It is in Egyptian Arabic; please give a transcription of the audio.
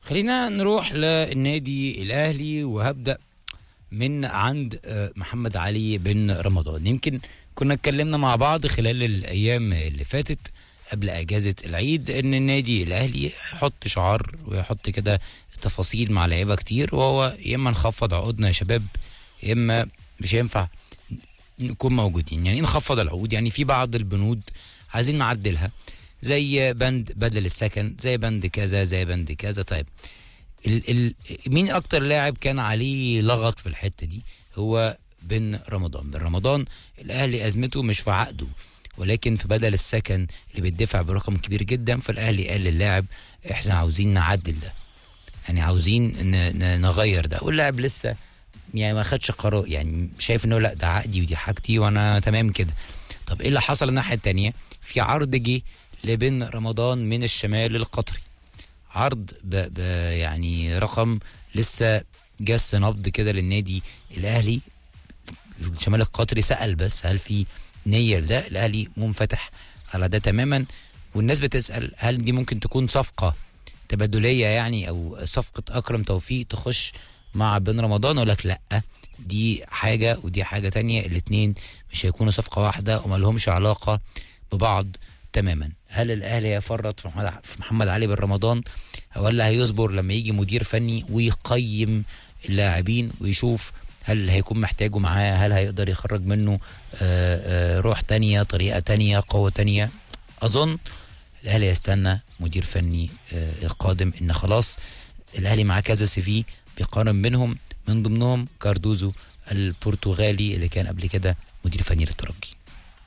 خلينا نروح للنادي الاهلي وهبدا من عند آه، محمد علي بن رمضان يمكن كنا اتكلمنا مع بعض خلال الايام اللي فاتت قبل اجازه العيد ان النادي الاهلي يحط شعار ويحط كده تفاصيل مع لعيبه كتير وهو يا اما نخفض عقودنا يا شباب يا اما مش هينفع نكون موجودين يعني إيه نخفض العقود يعني في بعض البنود عايزين نعدلها زي بند بدل السكن زي بند كذا زي بند كذا طيب ال ال مين اكتر لاعب كان عليه لغط في الحته دي هو بن رمضان بن رمضان الاهلي ازمته مش في عقده ولكن في بدل السكن اللي بيدفع برقم كبير جدا فالاهلي قال للاعب احنا عاوزين نعدل ده يعني عاوزين ن- ن- نغير ده واللاعب لسه يعني ما خدش قرار يعني شايف انه لا ده عقدي ودي حاجتي وانا تمام كده طب ايه اللي حصل الناحيه التانية في عرض جه لبن رمضان من الشمال القطري عرض ب ب يعني رقم لسه جس نبض كده للنادي الاهلي الشمال القطري سأل بس هل في نية لده الاهلي منفتح على ده تماما والناس بتسأل هل دي ممكن تكون صفقة تبادلية يعني او صفقة اكرم توفيق تخش مع بن رمضان اقول لك لا دي حاجة ودي حاجة تانية الاتنين مش هيكونوا صفقة واحدة وما لهمش علاقة ببعض تماما هل الاهلي هيفرط في محمد في محمد علي بن رمضان ولا هيصبر لما يجي مدير فني ويقيم اللاعبين ويشوف هل هيكون محتاجه معاه هل هيقدر يخرج منه آه، آه، روح تانية طريقة تانية قوة تانية أظن الأهلي يستنى مدير فني آه، القادم إن خلاص الأهلي معاه كذا سي في بيقارن بينهم من ضمنهم كاردوزو البرتغالي اللي كان قبل كده مدير فني للترجي